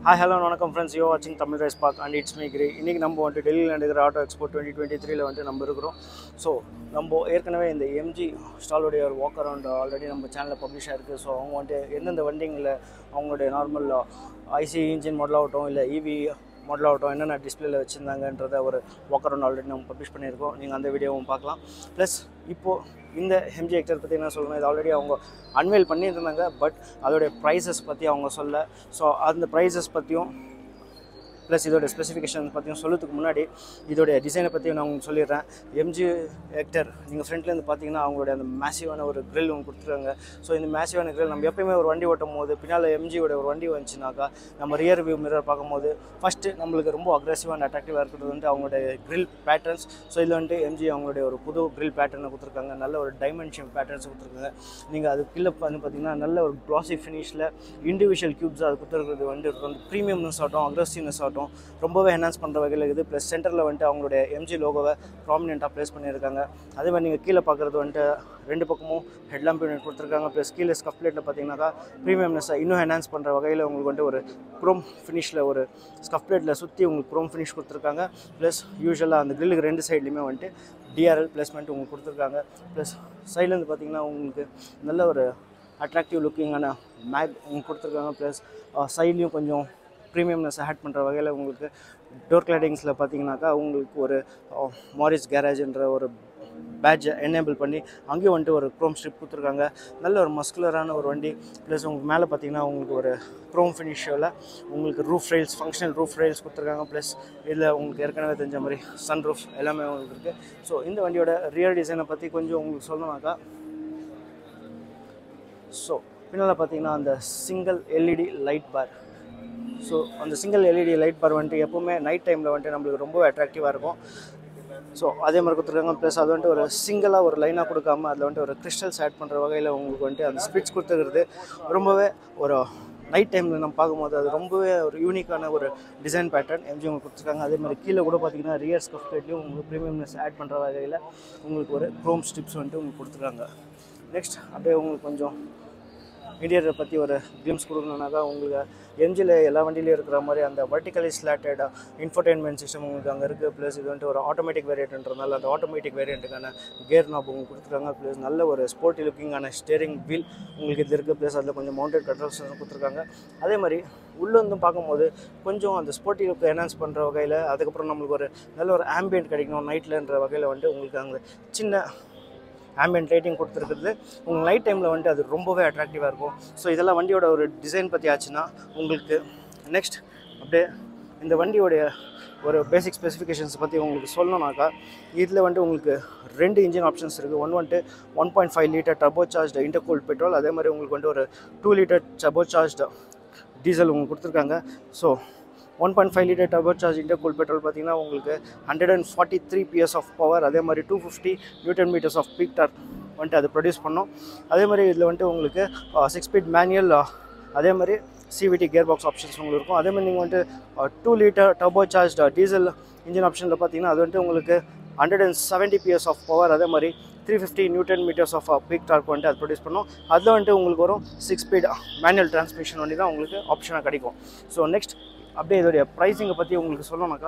hi hello வணக்கம் friends you வாட்சிங் Tamil rice DriveSpark and it's me Giri இன்றைக்கி நம்ம வந்துட்டு டெல்லியில் நடக்கிற ஆட்டோ எக்ஸ்போ டுவெண்ட்டி டுவெண்ட்டி த்ரீல வந்துட்டு நம்ம இருக்கிறோம் ஸோ நம்ம ஏற்கனவே இந்த எம்ஜி ஸ்டாலுடைய ஒரு வாக் அரவுண்ட் ஆல்ரெடி நம்ம சேனலில் பப்ளிஷ் ஆயிருக்கு ஸோ அவங்க வந்துட்டு எந்தெந்த வண்டிங்களில் அவங்களுடைய நார்மல் ஐசி இன்ஜின் மாடலாகட்டும் இல்லை இவி மாடலாகட்டும் என்னென்ன டிஸ்பிளேல வச்சுருந்தாங்கன்றத ஒரு வாக் அரவுண்ட் ஆல்ரெடி நம்ம பப்ளிஷ் பண்ணியிருக்கோம் நீங்கள் அந்த வீடியோவும் பார்க்கலாம் ப்ளஸ் இப்போது இந்த எம்ஜி ஹெக்டர் பற்றி என்ன சொல்லணும் இது ஆல்ரெடி அவங்க அன்வேல் பண்ணியிருந்தாங்க பட் அதோடைய ப்ரைஸஸ் பற்றி அவங்க சொல்ல ஸோ அந்த ப்ரைஸஸ் பற்றியும் ப்ளஸ் இதோட ஸ்பெசிஃபிகேஷன் பற்றியும் சொல்லுறதுக்கு முன்னாடி இதோடைய டிசைனை பற்றியும் நான் உங்களுக்கு சொல்லிடுறேன் எம்ஜி ஹெக்டர் நீங்கள் ஃப்ரண்ட்லேருந்து பார்த்தீங்கன்னா அவங்களுடைய அந்த மேசிவான ஒரு grill ஒன்று கொடுத்துருக்காங்க ஸோ இந்த மேசிவான grill நம்ம எப்பயுமே ஒரு வண்டி ஓட்டும் போது பின்னால் எம்ஜியோட ஒரு வண்டி வந்துச்சுனாக்கா நம்ம ரியர் வியூ மிரர் பார்க்கும்போது ஃபஸ்ட்டு நம்மளுக்கு ரொம்ப அக்ரெசிவாக அண்ட் அட்ராக்டிவாக இருக்கிறது வந்து அவங்களுடைய grill பேட்டர்ன்ஸ் ஸோ இதில் வந்துட்டு எம்ஜி அவங்களுடைய ஒரு புது grill பேட்டர்னை கொடுத்துருக்காங்க நல்ல ஒரு டைமென்ஷன் பேட்டர்ன்ஸ் கொடுத்துருக்காங்க நீங்கள் அது கீழே வந்து பார்த்தீங்கன்னா நல்ல ஒரு க்ளாசி ஃபினிஷில் இண்டிவிஜுவல் க்யூப்ஸ் அது கொடுத்துருக்கிறது வந்து வந்து ப்ரீமியம்னஸ் ஆகட்டும் அக்ரெசிவ்னஸ் ஆகட்டும் ரொம்பவே என்ஹான்ஸ் பண்ணுற வகையில் இருக்குது ப்ளஸ் சென்டரில் வந்துட்டு அவங்களுடைய எம்ஜி லோகோவை ப்ராமினெண்ட்டாக ப்ளேஸ் பண்ணியிருக்காங்க அதே மாதிரி நீங்கள் கீழே பார்க்குறது வந்துட்டு ரெண்டு பக்கமும் ஹெட்லாம்ப் யூனிட் கொடுத்துருக்காங்க ப்ளஸ் கீழே ஸ்கப் பிளேட்டில் பார்த்தீங்கன்னாக்கா ப்ரீமியம்னஸை இன்னும் என்ஹான்ஸ் பண்ணுற வகையில் உங்களுக்கு வந்துட்டு ஒரு குரோம் ஃபினிஷில் ஒரு ஸ்கப் பிளேட்டில் சுற்றி உங்களுக்கு குரோம் ஃபினிஷ் கொடுத்துருக்காங்க ப்ளஸ் யூஸ்வலாக அந்த கிரில்லுக்கு ரெண்டு சைட்லையுமே வந்துட்டு டிஆர்எல் பிளேஸ்மெண்ட் உங்களுக்கு கொடுத்துருக்காங்க ப்ளஸ் சைட்லேருந்து பார்த்தீங்கன்னா உங்களுக்கு நல்ல ஒரு அட்ராக்டிவ் லுக்கிங்கான மேக் உங்களுக்கு கொடுத்துருக்காங்க ப்ளஸ் சைட்லேயும் கொஞ்சம் ப்ரீமியம்னஸ் ஆட் பண்ணுற வகையில் உங்களுக்கு டோர் கிளைடிங்ஸில் பார்த்தீங்கன்னாக்கா உங்களுக்கு ஒரு மாரிஸ் கேரேஜ்ன்ற ஒரு பேட்சை எனேபிள் பண்ணி அங்கேயும் வந்துட்டு ஒரு க்ரோம் ஸ்ட்ரிப் கொடுத்துருக்காங்க நல்ல ஒரு மஸ்குலரான ஒரு வண்டி ப்ளஸ் உங்களுக்கு மேலே பார்த்தீங்கன்னா உங்களுக்கு ஒரு க்ரோம் ஃபினிஷில் உங்களுக்கு roof rails functional roof rails கொடுத்துருக்காங்க ப்ளஸ் இதில் உங்களுக்கு ஏற்கனவே தெரிஞ்ச மாதிரி சன் ரூஃப் எல்லாமே உங்களுக்கு இருக்குது ஸோ இந்த வண்டியோட ரியர் டிசைனை பற்றி கொஞ்சம் உங்களுக்கு சொல்லணும்னாக்கா ஸோ பின்னால் பார்த்தீங்கன்னா அந்த single LED light bar so அந்த சிங்கிள் எல்இடி லைட் பார் வந்துட்டு எப்போவுமே நைட் டைமில் வந்துட்டு நம்மளுக்கு ரொம்ப அட்ராக்டிவாக இருக்கும் ஸோ அதே மாதிரி கொடுத்துருக்காங்க ப்ளஸ் அது வந்துட்டு ஒரு சிங்கிளாக ஒரு லைனாக கொடுக்காம அதில் வந்துட்டு ஒரு கிறிஸ்டல்ஸ் ஆட் பண்ணுற வகையில் உங்களுக்கு வந்துட்டு அந்த ஸ்பிட்ஸ் கொடுத்துருக்கிறது ரொம்பவே ஒரு நைட் டைமில் நம்ம பார்க்கும்போது அது ரொம்பவே ஒரு யூனிக்கான ஒரு டிசைன் பேட்டர்ன் எம்ஜி உங்களுக்கு கொடுத்துருக்காங்க அதே மாதிரி கீழே கூட பார்த்தீங்கன்னா ரியர் ஸ்கஃப் பிளேட்லேயும் உங்களுக்கு ப்ரீமியம்னஸ் ஆட் பண்ணுற வகையில் உங்களுக்கு ஒரு க்ரோம் ஸ்ட்ரிப்ஸ் வந்துட்டு உங்களுக்கு கொடுத்துருக்காங்க நெக்ஸ்ட் அப்படியே உங்களுக்கு கொஞ்சம் இன்டீரியரை பற்றி ஒரு கிளிம்ஸ் கொடுக்கணுன்னாக்கா உங்களுக்கு எம்ஜியில் எல்லா வண்டியிலையும் இருக்கிற மாதிரி அந்த வர்டிகலி ஸ்லாட்டட் இன்ஃபர்டைன்மெண்ட் சிஸ்டம் உங்களுக்கு அங்கே இருக்குது ப்ளஸ் இது வந்துட்டு ஒரு ஆட்டோமேட்டிக் வேரியண்ட்ன்றதுனால அந்த ஆட்டோமேட்டிக் வேரியண்ட்டுக்கான கேர் நாப் உங்களுக்கு கொடுத்துருக்காங்க ப்ளஸ் நல்ல ஒரு ஸ்போர்ட்டி லுக்கிங்கான ஸ்டேரிங் வீல் உங்களுக்கு இது இருக்குது ப்ளஸ் அதில் கொஞ்சம் மவுண்டட் கண்ட்ரோல்ஸ் கொடுத்துருக்காங்க அதே மாதிரி உள்ளே வந்து பார்க்கும்போது கொஞ்சம் அந்த ஸ்போர்ட்டி லுக் என்ஹான்ஸ் பண்ணுற வகையில் அதுக்கப்புறம் நம்மளுக்கு ஒரு நல்ல ஒரு ஆம்பியன்ட் கிடைக்கணும் நைட்லன்ற வகையில் வந்துட்டு உங்களுக்கு அங்கே சின்ன ஆம்பியன்ட் லைட்டிங் கொடுத்துருக்குறது உங்களுக்கு நைட் டைமில் வந்துட்டு அது ரொம்பவே அட்ராக்டிவாக இருக்கும் ஸோ இதெல்லாம் வண்டியோட ஒரு டிசைன் பற்றி ஆச்சுன்னா உங்களுக்கு நெக்ஸ்ட் அப்படியே இந்த வண்டியோடைய ஒரு பேசிக் ஸ்பெசிஃபிகேஷன்ஸ் பற்றி உங்களுக்கு சொல்லணும்னாக்கா இதில் வந்துட்டு உங்களுக்கு ரெண்டு இன்ஜின் ஆப்ஷன்ஸ் இருக்குது ஒன் வந்துட்டு one point five litre turbo charge intercool petrol அதே மாதிரி உங்களுக்கு வந்துட்டு ஒரு two litre turbo charge diesel உங்களுக்கு கொடுத்துருக்காங்க so one point five litre turbo charge intercool petrol பார்த்தீங்கன்னா உங்களுக்கு hundred and forty three PS of power அதே மாதிரி two fifty newton metres of peak torque வந்துட்டு அது ப்ரொடியூஸ் பண்ணோம் அதே மாதிரி இதில் வந்துட்டு உங்களுக்கு சிக்ஸ் ஸ்பீட் மேனுவல் அதே மாதிரி சிவிடி கியர் பாக்ஸ் ஆப்ஷன்ஸ் உங்களுக்கு இருக்கும் அதே மாதிரி நீங்கள் வந்துட்டு two litre turbo charge diesel engine ஆப்ஷனில் பார்த்தீங்கன்னா அது வந்துட்டு உங்களுக்கு hundred and seventy PS of power அதே மாதிரி three fifty newton metres of peak torque வந்துட்டு அது ப்ரொடியூஸ் பண்ணும் அதில் வந்துட்டு உங்களுக்கு வரும் சிக்ஸ் ஸ்பீட் மேனுவல் டிரான்ஸ்மிஷன் வண்டி தான் உங்களுக்கு ஆப்ஷனாக கிடைக்கும் ஸோ நெக்ஸ்ட் அப்படியே இதோடைய ப்ரைஸிங்கை பற்றி உங்களுக்கு சொல்லணும்னாக்கா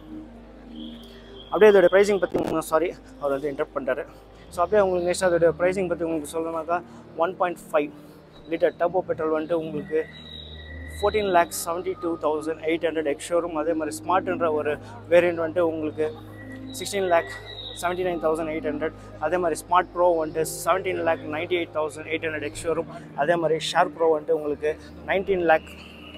அப்படியே இதோடைய ப்ரைஸிங் பற்றி சாரி அவர் வந்து இன்டர்ப்ட் பண்ணிட்டாரு ஸோ அப்படியே உங்களுக்கு நெக்ஸ்ட் அதோடைய ப்ரைஸிங் பற்றி உங்களுக்கு சொல்லணும்னாக்கா one point five litre turbo petrol வந்துட்டு உங்களுக்கு fourteen lakhs seventy two thousand eight hundred ex showroom அதே மாதிரி ஸ்மார்ட்ன்ற ஒரு வேரியண்ட் வந்துட்டு உங்களுக்கு sixteen lakh seventy nine thousand eight hundred அதே மாதிரி ஸ்மார்ட் ப்ரோ வந்துட்டு seventeen lakh ninety eight thousand eight hundred ex showroom அதே மாதிரி ஷார்ப் ப்ரோ வந்துட்டு உங்களுக்கு nineteen lakh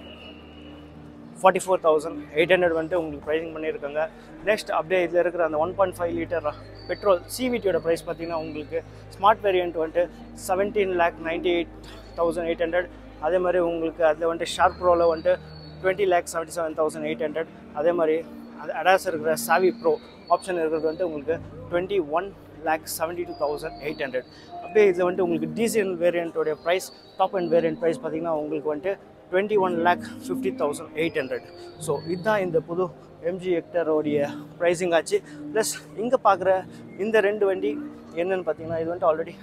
forty four thousand eight hundred வந்துட்டு உங்களுக்கு ப்ரைஸிங் பண்ணியிருக்காங்க நெக்ஸ்ட் அப்படியே இதில் இருக்கிற அந்த one point five litre petrol சிவிடியோட ப்ரைஸ் பார்த்தீங்கன்னா உங்களுக்கு ஸ்மார்ட் வேரியண்ட் வந்துட்டு seventeen lakh ninety eight thousand eight hundred அதே மாதிரி உங்களுக்கு அதில் வந்துட்டு ஷார்ப் ப்ரோவில் வந்துட்டு twenty lakh seventy seven thousand eight hundred அதே மாதிரி அது அடாஸ் இருக்கிற சாவி ப்ரோ ஆப்ஷன் இருக்கிறது வந்துட்டு உங்களுக்கு twenty one lakh seventy two thousand eight hundred அப்படியே இதில் வந்துட்டு உங்களுக்கு டீசல் வேரியண்ட்டோடைய price top end variant price பார்த்தீங்கன்னா உங்களுக்கு வந்துட்டு twenty one lakh fifty thousand eight hundred so இதுதான் இந்த புது எம்ஜி ஹெக்டரோடைய ப்ரைஸிங் ஆச்சு ப்ளஸ் இங்கே பார்க்குற இந்த ரெண்டு வண்டி என்னென்னு பார்த்தீங்கன்னா இது வந்துட்டு ஆல்ரெடி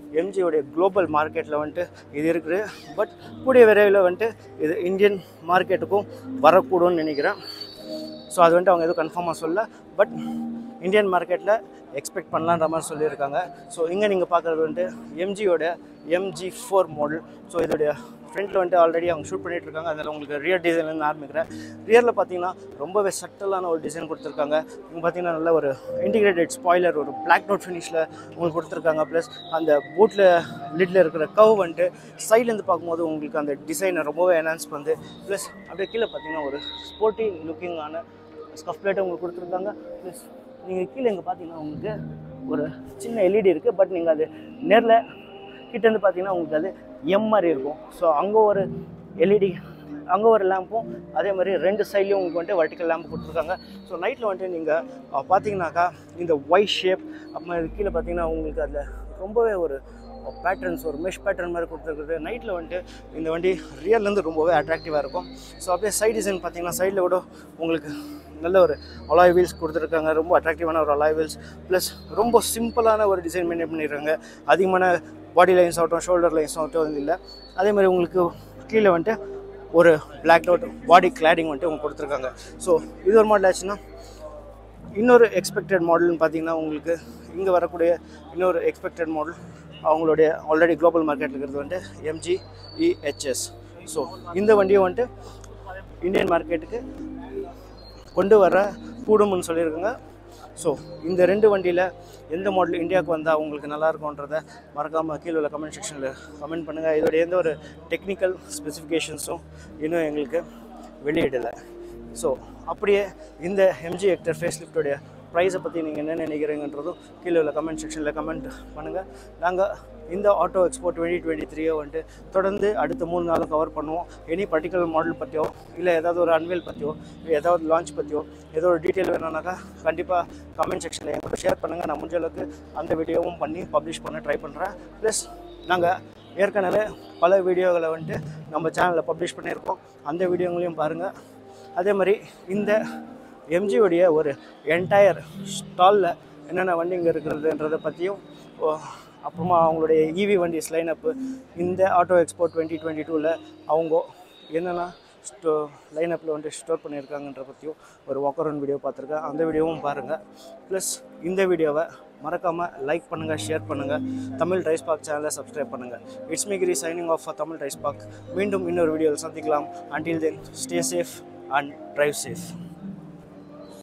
எம்ஜியோடைய குளோபல் மார்க்கெட்டில் வந்துட்டு இது இருக்குது பட் கூடிய விரைவில் வந்துட்டு இது இந்தியன் மார்க்கெட்டுக்கும் வரக்கூடும்னு நினைக்கிறேன் ஸோ அது வந்துட்டு அவங்க எதுவும் கன்ஃபார்மாக சொல்ல பட் இந்தியன் மார்க்கெட்டில் எக்ஸ்பெக்ட் பண்ணலான்ற மாதிரி சொல்லியிருக்காங்க ஸோ இங்கே நீங்கள் பார்க்குறது வந்துட்டு எம்ஜியோட எம்ஜி ஃபோர் மாடல் ஸோ இதோடைய ஃப்ரண்ட்டில் வந்துட்டு ஆல்ரெடி அவங்க ஷூட் பண்ணிட்டு இருக்காங்க அதில் உங்களுக்கு ரியர் டிசைன்லேருந்து ஆரம்பிக்கிறேன் ரியரில் பார்த்தீங்கன்னா ரொம்பவே சட்டலான ஒரு டிசைன் கொடுத்துருக்காங்க இங்கே பார்த்தீங்கன்னா நல்ல ஒரு இன்டிகிரேட்டட் ஸ்பாய்லர் ஒரு பிளாக் நோட் ஃபினிஷில் உங்களுக்கு கொடுத்துருக்காங்க ப்ளஸ் அந்த பூட்டில் லிட்டில் இருக்கிற கவ் வந்துட்டு சைட்லேருந்து பார்க்கும்போது உங்களுக்கு அந்த டிசைனை ரொம்பவே என்ஹான்ஸ் பண்ணுது ப்ளஸ் அப்படியே கீழே பார்த்தீங்கன்னா ஒரு ஸ்போர்ட்டி லுக்கிங்கான ஸ்கஃப் பிளேட்டை உங்களுக்கு கொடுத்துருக்காங்க ப்ளஸ் நீங்கள் கீழே இங்கே பார்த்தீங்கன்னா உங்களுக்கு ஒரு சின்ன எல்இடி இருக்குது பட் நீங்கள் அது நேரில் கிட்டேருந்து பார்த்தீங்கன்னா உங்களுக்கு அது எம் மாதிரி இருக்கும் ஸோ அங்கே ஒரு எல்இடி அங்கே ஒரு லேம்பும் அதே மாதிரி ரெண்டு சைட்லேயும் உங்களுக்கு வந்துட்டு வர்டிக்கல் லேம்ப் கொடுத்துருக்காங்க ஸோ நைட்டில் வந்துட்டு நீங்கள் பார்த்தீங்கன்னாக்கா இந்த ஒயிட் ஷேப் அப்புறமா இது கீழே பார்த்தீங்கன்னா உங்களுக்கு அதில் ரொம்பவே ஒரு பேட்டர்ன்ஸ் ஒரு மெஷ் பேட்டர்ன் மாதிரி கொடுத்துருக்குது நைட்டில் வந்துட்டு இந்த வண்டி ரியல்லேருந்து ரொம்பவே அட்ராக்டிவாக இருக்கும் ஸோ அப்படியே சைட் டிசைன் பார்த்தீங்கன்னா சைடில் கூட உங்களுக்கு நல்ல ஒரு அலாய் வீல்ஸ் கொடுத்துருக்காங்க ரொம்ப அட்ராக்டிவான ஒரு அலாய் வீல்ஸ் ப்ளஸ் ரொம்ப சிம்பிளான ஒரு டிசைன் மெயின்டைன் பண்ணியிருக்காங்க அதிகமான பாடி லைன்ஸ் ஆகட்டும் ஷோல்டர் லைன்ஸ் ஆகட்டும் வந்து இல்லை அதே மாதிரி உங்களுக்கு கீழே வந்துட்டு ஒரு பிளாக் அவுட் பாடி கிளாடிங் வந்துட்டு உங்களுக்கு கொடுத்துருக்காங்க ஸோ இது ஒரு மாடல் ஆச்சுன்னா இன்னொரு எக்ஸ்பெக்டட் மாடல்னு பார்த்தீங்கன்னா உங்களுக்கு இங்கே வரக்கூடிய இன்னொரு எக்ஸ்பெக்டட் மாடல் அவங்களுடைய ஆல்ரெடி குளோபல் மார்க்கெட்டில் இருக்கிறது வந்துட்டு எம்ஜி இஹெச்எஸ் ஸோ இந்த வண்டியும் வந்துட்டு இந்தியன் மார்க்கெட்டுக்கு கொண்டு வர கூடும்னு சொல்லியிருக்காங்க ஸோ இந்த ரெண்டு வண்டியில் எந்த மாடல் இந்தியாவுக்கு வந்தால் உங்களுக்கு நல்லா இருக்கும்ன்றத மறக்காமல் கீழே உள்ள கமெண்ட் செக்ஷனில் கமெண்ட் பண்ணுங்கள் இதோட எந்த ஒரு டெக்னிக்கல் ஸ்பெசிஃபிகேஷன்ஸும் இன்னும் எங்களுக்கு வெளியிடலை ஸோ அப்படியே இந்த எம்ஜி ஹெக்டர் ஃபேஸ் லிஃப்டோடைய ப்ரைஸை பற்றி நீங்கள் என்ன நினைக்கிறீங்கன்றதும் கீழே உள்ள கமெண்ட் செக்ஷனில் கமெண்ட் பண்ணுங்கள் நாங்கள் இந்த ஆட்டோ எக்ஸ்போ டுவெண்ட்டி டுவெண்ட்டி த்ரீயை வந்துட்டு தொடர்ந்து அடுத்த மூணு நாளும் கவர் பண்ணுவோம் எனி பர்டிகுலர் மாடல் பற்றியோ இல்லை ஏதாவது ஒரு அன்வேல் பற்றியோ இல்லை ஏதாவது லான்ச் பற்றியோ ஏதோ ஒரு டீட்டெயில் வேணும்னாக்கா கண்டிப்பாக கமெண்ட் செக்ஷனில் எங்களுக்கு ஷேர் பண்ணுங்கள் நான் முடிஞ்ச அளவுக்கு அந்த வீடியோவும் பண்ணி பப்ளிஷ் பண்ண ட்ரை பண்ணுறேன் ப்ளஸ் நாங்கள் ஏற்கனவே பல வீடியோகளை வந்துட்டு நம்ம சேனலில் பப்ளிஷ் பண்ணியிருக்கோம் அந்த வீடியோங்களையும் பாருங்கள் அதே மாதிரி இந்த எம்ஜியோடைய ஒரு என்டையர் ஸ்டாலில் என்னென்ன வண்டிங்க இருக்கிறதுன்றதை பற்றியும் ஓ, அப்புறமா அவங்களுடைய இவி வண்டிஸ் லைனப்பு இந்த ஆட்டோ எக்ஸ்போ டுவெண்ட்டி டுவெண்ட்டி டூவில் அவங்க என்னென்ன ஸ்டோ லைனப்பில் வந்துட்டு ஸ்டோர் பண்ணியிருக்காங்கன்ற பற்றியும் ஒரு வாக் அரவுண்ட் வீடியோ பார்த்துருக்கேன் அந்த வீடியோவும் பாருங்கள் ப்ளஸ் இந்த வீடியோவை மறக்காமல் லைக் பண்ணுங்கள் ஷேர் பண்ணுங்கள் தமிழ் ரைஸ் பார்க் சேனலை சப்ஸ்கிரைப் பண்ணுங்கள் இட்ஸ் மிகிரி signing off Tamil rice park மீண்டும் இன்னொரு வீடியோவில் சந்திக்கலாம் until then stay safe and drive safe